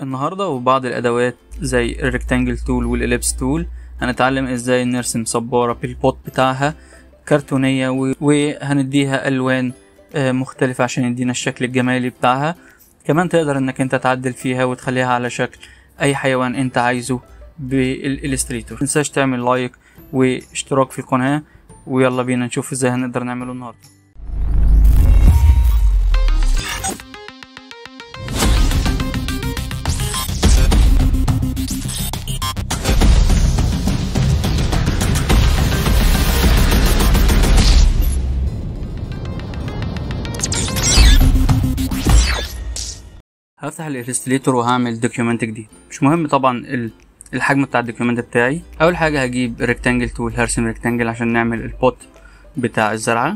النهاردة وبعض الأدوات زي الريكتانجل تول والإليبس تول هنتعلم ازاي نرسم صبارة بالبوت بتاعها كرتونية و- وهنديها ألوان آه، مختلفة عشان يدينا الشكل الجمالي بتاعها كمان تقدر انك انت تعدل فيها وتخليها على شكل اي حيوان انت عايزه بالإليستريتور متنساش تعمل لايك واشتراك في القناة ويلا بينا نشوف ازاي هنقدر نعمله النهاردة هفتح الالستريتور وهعمل دوكيومنت جديد مش مهم طبعا ال- الحجم بتاع الدوكيومنت بتاعي اول حاجه هجيب ريكتانجل تول هرسم ريكتانجل عشان نعمل البوت بتاع الزرعه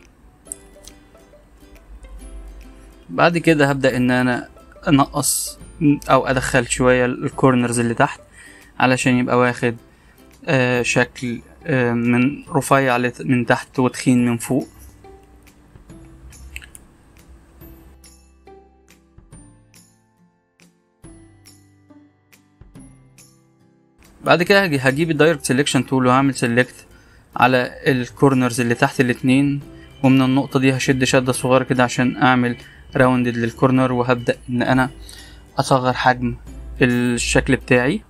بعد كده هبدا ان انا انقص او ادخل شويه الكورنرز اللي تحت علشان يبقى واخد آه شكل آه من رفيع لت- من تحت وتخين من فوق بعد كده هجي- هجيب الدايركت سيلكشن تول وهعمل سيلكت على الكورنرز اللي تحت الاتنين ومن النقطة دي هشد شدة صغيرة كده عشان اعمل راوندد للكورنر وهبدأ ان انا اصغر حجم الشكل بتاعي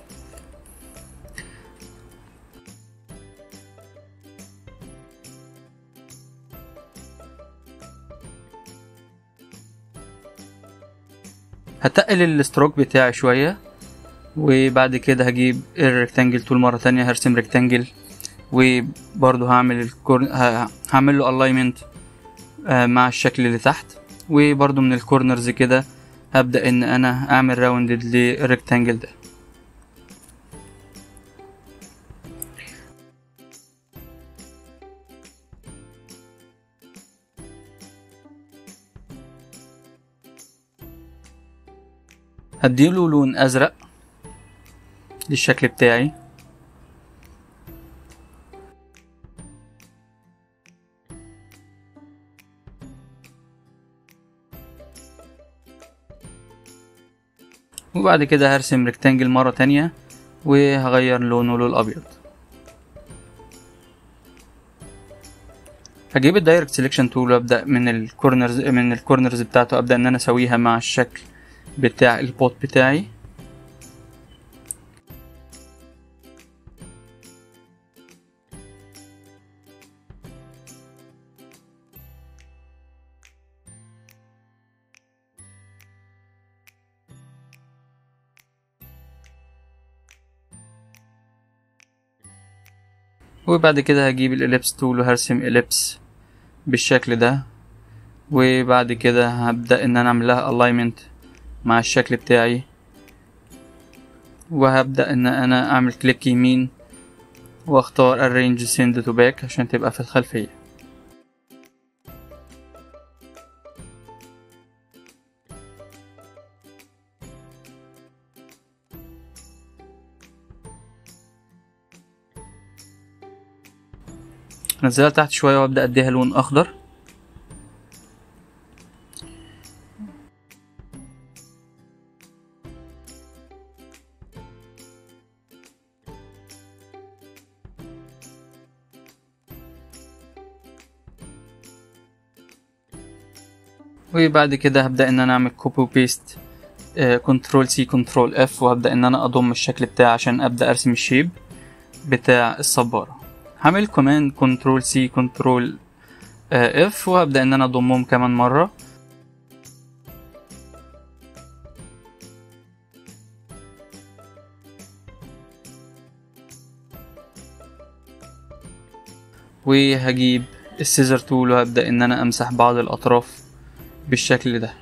هتقل الستروك بتاعي شوية وبعد كده هجيب الريكتانجل تول مرة تانية هرسم ريكتانجل وبرضه هعمل الكور ه- هعمل له الاينمنت مع الشكل اللي تحت وبرضه من الكورنرز كده هبدأ ان انا اعمل راوندد للريكتانجل ده هديله لون ازرق للشكل بتاعي وبعد كده هرسم ريكتانجل مرة تانية وهغير لونه للأبيض هجيب الدايركت سيلكشن تول وابدأ من الكورنرز من الكورنرز بتاعته ابدأ ان انا اسويها مع الشكل بتاع البوت بتاعي وبعد كده هجيب الاليبس تول وهرسم اليبس بالشكل ده وبعد كده هبدأ ان انا اعمل لها alignment مع الشكل بتاعي وهبدأ ان انا اعمل كليك يمين واختار arrange send to back عشان تبقى في الخلفية انزلها تحت شوية وابدأ اديها لون اخضر وبعد كده هبدأ ان انا اعمل كوبي وبيست كنترول سي كنترول اف وهبدأ ان انا اضم الشكل بتاعي عشان ابدأ ارسم الشيب بتاع الصبارة هعمل كمان كنترول سي كنترول اف وهبدأ ان انا اضمهم كمان مرة وهجيب السيزر تول وهبدأ ان انا امسح بعض الاطراف بالشكل ده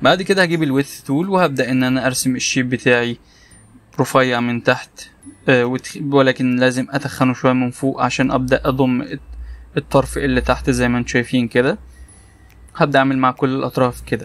بعد كده هجيب الويث تول وهبدأ ان انا ارسم الشيب بتاعي رفيع من تحت آه، وتخ- ولكن لازم اتخنه شوية من فوق عشان ابدأ اضم الت- الطرف اللي تحت زي ما انتم شايفين كده هبدأ اعمل مع كل الاطراف كده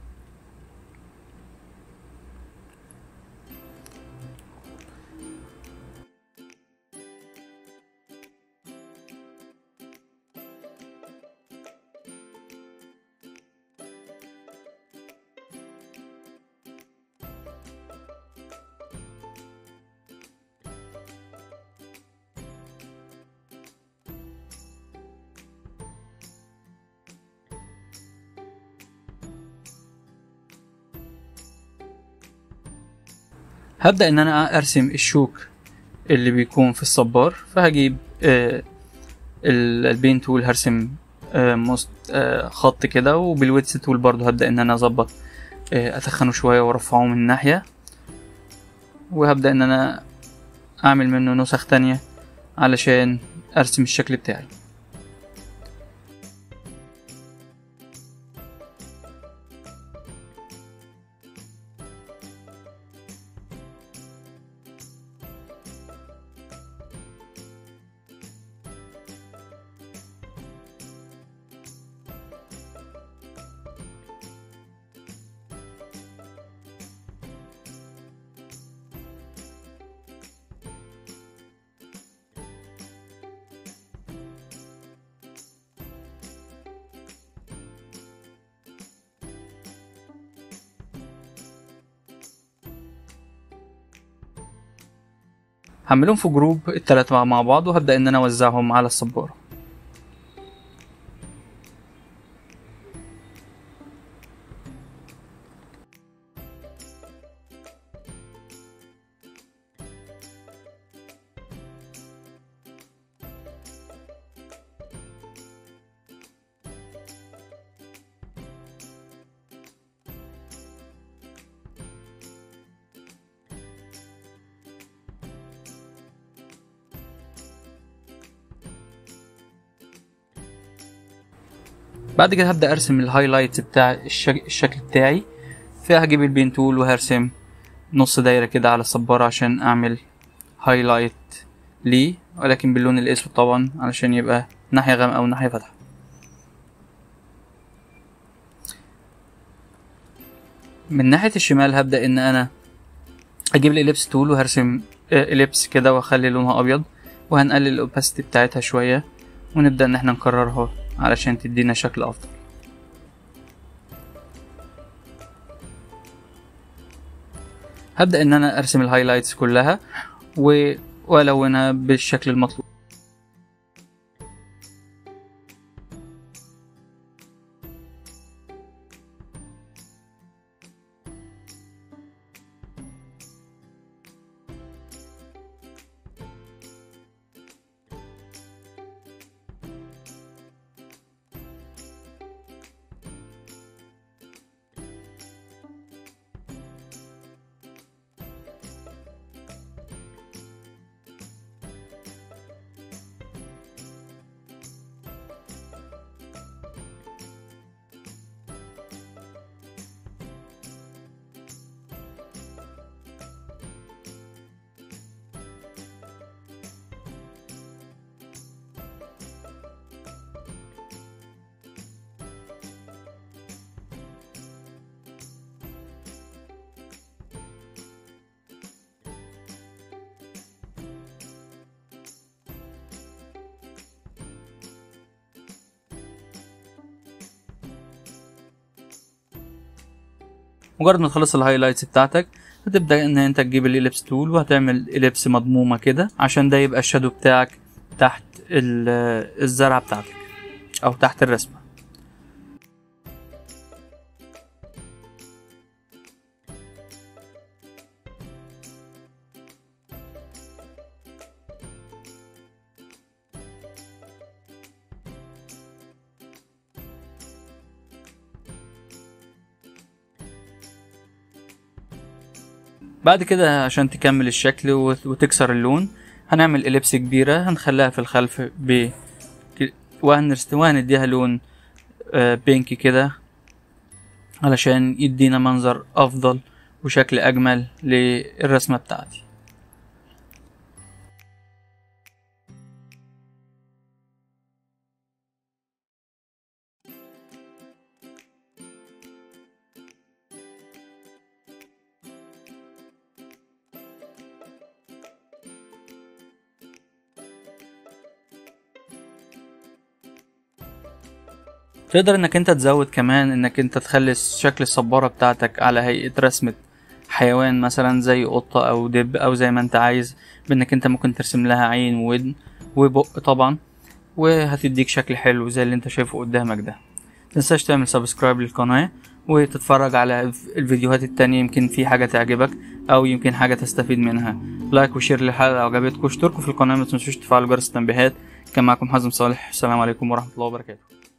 هبدأ ان انا ارسم الشوك اللي بيكون في الصبار فهجيب آه، ال- البين تول هرسم آه، مست آه، خط كده وبالويتس تول برضو هبدأ ان انا اظبط آه، اتخنه شوية وارفعه من ناحية وهبدأ ان انا اعمل منه نسخ تانية علشان ارسم الشكل بتاعي هعملهم في جروب التلاتة مع بعض وهبدأ ان انا اوزعهم على السبارة بعد كده هبدأ ارسم الهايلايت بتاع الشك... الشكل بتاعي فهجيب البين تول وهرسم نص دايرة كده على السبارة عشان اعمل هايلايت ليه ولكن باللون الاسود طبعا علشان يبقى ناحية غامقة او ناحية فاتحة من ناحية الشمال هبدأ ان انا اجيب الاليبس تول وهرسم اليبس كده واخلي لونها ابيض وهنقلل الاوباسيتي بتاعتها شوية ونبدأ ان احنا نكررها علشان تدينا شكل افضل هبدأ ان انا ارسم الهايلايتس كلها و... والونها بالشكل المطلوب مجرد ما تخلص الهايلايتس بتاعتك هتبدأ ان انت تجيب الاليبس تول وهتعمل اليبس مضمومة كده عشان ده يبقى الشادو بتاعك تحت ال- الزرعة بتاعتك او تحت الرسمة بعد كده عشان تكمل الشكل وت- وتكسر اللون هنعمل إليبس كبيرة هنخليها في الخلف ب ك- وهنرست وهنديها لون آه، بينكي كده علشان يدينا منظر افضل وشكل اجمل للرسمة بتاعتي تقدر انك انت تزود كمان انك انت تخلي شكل الصبارة بتاعتك على هيئة رسمة حيوان مثلا زي قطة او دب او زي ما انت عايز بانك انت ممكن ترسم لها عين وودن وبق طبعا وهتديك شكل حلو زي اللي انت شايفه قدامك ده متنساش تعمل سبسكرايب للقناة وتتفرج على الفيديوهات التانية يمكن في حاجة تعجبك او يمكن حاجة تستفيد منها لايك وشير للحلقة لو عجبتكم اشتركوا في القناة متنسوش تفعلوا جرس التنبيهات كان معكم حازم صالح السلام عليكم ورحمة الله وبركاته